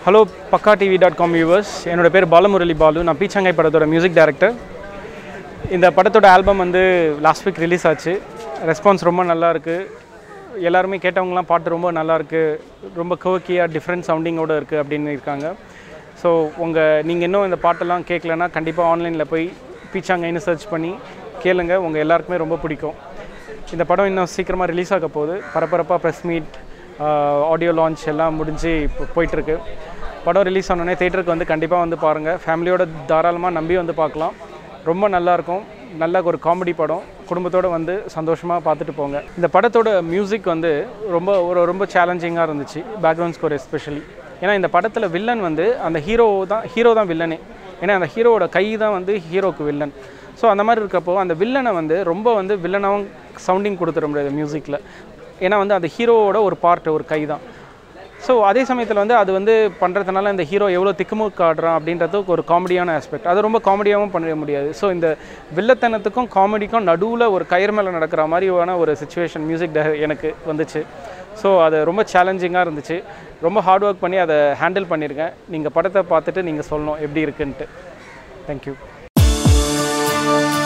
hello பக்கா TV dot com viewers என்னோட பேர் பாலமுரளி பாலு நான் பீச்சங்காய் படத்தோட மியூசிக் டைரக்டர் இந்த படத்தோட ஆல்பம் வந்து லாஸ்ட் வீக் ரிலீஸ் ஆச்சு ரெஸ்பான்ஸ் ரொம்ப நல்லா இருக்குது எல்லாருமே கேட்டவங்கலாம் பாட்டு ரொம்ப நல்லா இருக்கு ரொம்ப கோக்கியாக டிஃப்ரெண்ட் சவுண்டிங்கோட இருக்குது அப்படின்னு இருக்காங்க ஸோ உங்கள் நீங்கள் இன்னும் இந்த பாட்டெல்லாம் கேட்கலன்னா கண்டிப்பாக ஆன்லைனில் போய் பீச்சாங்கைன்னு சர்ச் பண்ணி கேளுங்க உங்கள் எல்லாருக்குமே ரொம்ப பிடிக்கும் இந்த படம் இன்னும் சீக்கிரமாக ரிலீஸ் ஆக போகுது பரபரப்பாக ப்ரெஸ் மீட் ஆடியோ லான்ச் எல்லாம் முடிஞ்சு இப்போ போயிட்டுருக்கு படம் ரிலீஸ் ஆனோடனே தேட்டருக்கு வந்து கண்டிப்பாக வந்து பாருங்கள் ஃபேமிலியோட தாராளமாக நம்பி வந்து பார்க்கலாம் ரொம்ப நல்லாயிருக்கும் நல்ல ஒரு காமெடி படம் குடும்பத்தோடு வந்து சந்தோஷமாக பார்த்துட்டு போங்க இந்த படத்தோட மியூசிக் வந்து ரொம்ப ஒரு ரொம்ப சேலஞ்சிங்காக இருந்துச்சு பேக்ரவுண்ட் ஸ்கோர் எஸ்பெஷலி ஏன்னா இந்த படத்தில் வில்லன் வந்து அந்த ஹீரோ தான் ஹீரோ தான் வில்லனே ஏன்னா அந்த ஹீரோவோட கை தான் வந்து ஹீரோக்கு வில்லன் ஸோ அந்த மாதிரி இருக்கப்போ அந்த வில்லனை வந்து ரொம்ப வந்து வில்லனாகவும் சவுண்டிங் கொடுத்துட முடியாது மியூசிக்கில் ஏன்னா வந்து அந்த ஹீரோவோட ஒரு பார்ட் ஒரு கை தான் ஸோ அதே சமயத்தில் வந்து அது வந்து பண்ணுறதுனால இந்த ஹீரோ எவ்வளோ திக்குமுக்கு ஆடுறான் அப்படின்றது ஒரு காமெடியான ஆஸ்பெக்ட் அது ரொம்ப காமெடியாகவும் பண்ண முடியாது ஸோ இந்த வில்லத்தனத்துக்கும் காமெடிக்கும் நடுவில் ஒரு கயிறு மேலே நடக்கிற மாதிரியான ஒரு சுச்சுவேஷன் மியூசிக் எனக்கு வந்துச்சு ஸோ அது ரொம்ப சேலஞ்சிங்காக இருந்துச்சு ரொம்ப ஹார்ட் ஒர்க் பண்ணி அதை ஹேண்டில் பண்ணியிருக்கேன் நீங்கள் படத்தை பார்த்துட்டு நீங்கள் சொல்லணும் எப்படி இருக்குன்ட்டு தேங்க்யூ